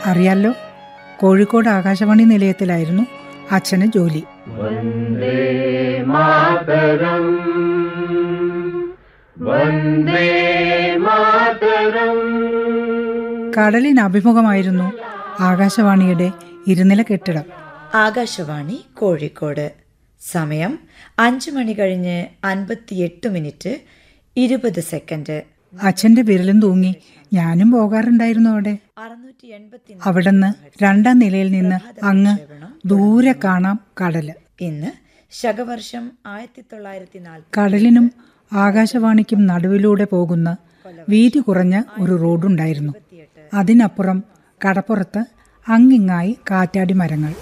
അറിയാലോ കോഴിക്കോട് ആകാശവാണി നിലയത്തിലായിരുന്നു അച്ഛന് ജോലി വന്ദേ മാതരം വന്ദേ മാതരം കടലിന് അഭിമുഖമായിരുന്നു ആകാശവാണിയുടെ ഇരുനില കെട്ടിടം ആകാശവാണി കോഴിക്കോട് സമയം അഞ്ച് മണി കഴിഞ്ഞ് അൻപത്തിയെട്ട് മിനിറ്റ് ഇരുപത് സെക്കൻഡ് അച്ഛന്റെ വിരലും തൂങ്ങി ഞാനും പോകാറുണ്ടായിരുന്നു അവിടെ അറുന്നൂറ്റി എൺപത്തി അവിടുന്ന് രണ്ടാം നിലയിൽ നിന്ന് അങ്ങ് ദൂരെ കാണാം കടല് ഇന്ന് ശകവർഷം ആയിരത്തി തൊള്ളായിരത്തി നാൽപ്പത്തി കടലിനും ആകാശവാണിക്കും നടുവിലൂടെ പോകുന്ന വീതി കുറഞ്ഞ ഒരു റോഡുണ്ടായിരുന്നു അതിനപ്പുറം കടപ്പുറത്ത് അങ്ങിങ്ങായി കാറ്റാടി മരങ്ങൾ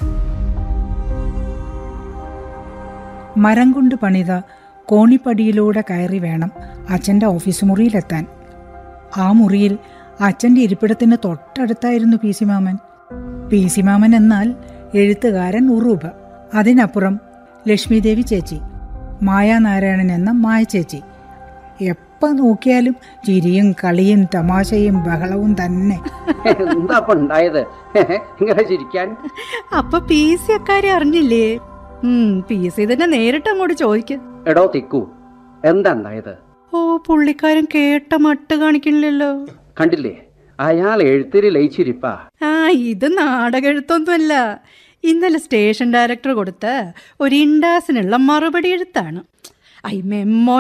മരം കൊണ്ട് പണിത കോണിപ്പടിയിലൂടെ കയറി വേണം അച്ഛൻ്റെ ഓഫീസ് മുറിയിലെത്താൻ ആ മുറിയിൽ അച്ഛൻ്റെ ഇരിപ്പിടത്തിന് തൊട്ടടുത്തായിരുന്നു P C Mammen P C Mammen എന്നാൽ എഴുത്തുകാരൻ ഉറൂബ് അതിനപ്പുറം ലക്ഷ്മിദേവി ചേച്ചി മായാനാരായണൻ എന്ന മായ ചേച്ചി എപ്പോൾ നോക്കിയാലും ചിരിയും കളിയും തമാശയും ബഹളവും തന്നെ എന്താ അപ്പൊ ഉണ്ടായത് ഇങ്ങനെ ചിരിക്കാൻ അപ്പൊ പി സി അക്കാര്യം അറിഞ്ഞില്ലേ ഉം പി സി തന്നെ നേരിട്ട് അങ്ങോട്ട് ചോദിക്ക എടോ തിക്കു എന്താ ഉണ്ടായത് ഓ പുള്ളിക്കാരൻ കേട്ട മട്ട് കാണിക്കണില്ലല്ലോ കണ്ടില്ലേ അയാൾ എഴുത്തിരി ലയിച്ചിരിപ്പാ ആ ഇത് നാടകെഴുത്തൊന്നുമല്ല ഇന്നലെ സ്റ്റേഷൻ ഡയറക്ടർ കൊടുത്ത ഒരു ഇൻഡാസിനുള്ള മറുപടി എഴുത്താണ് ഐ മെമ്മോ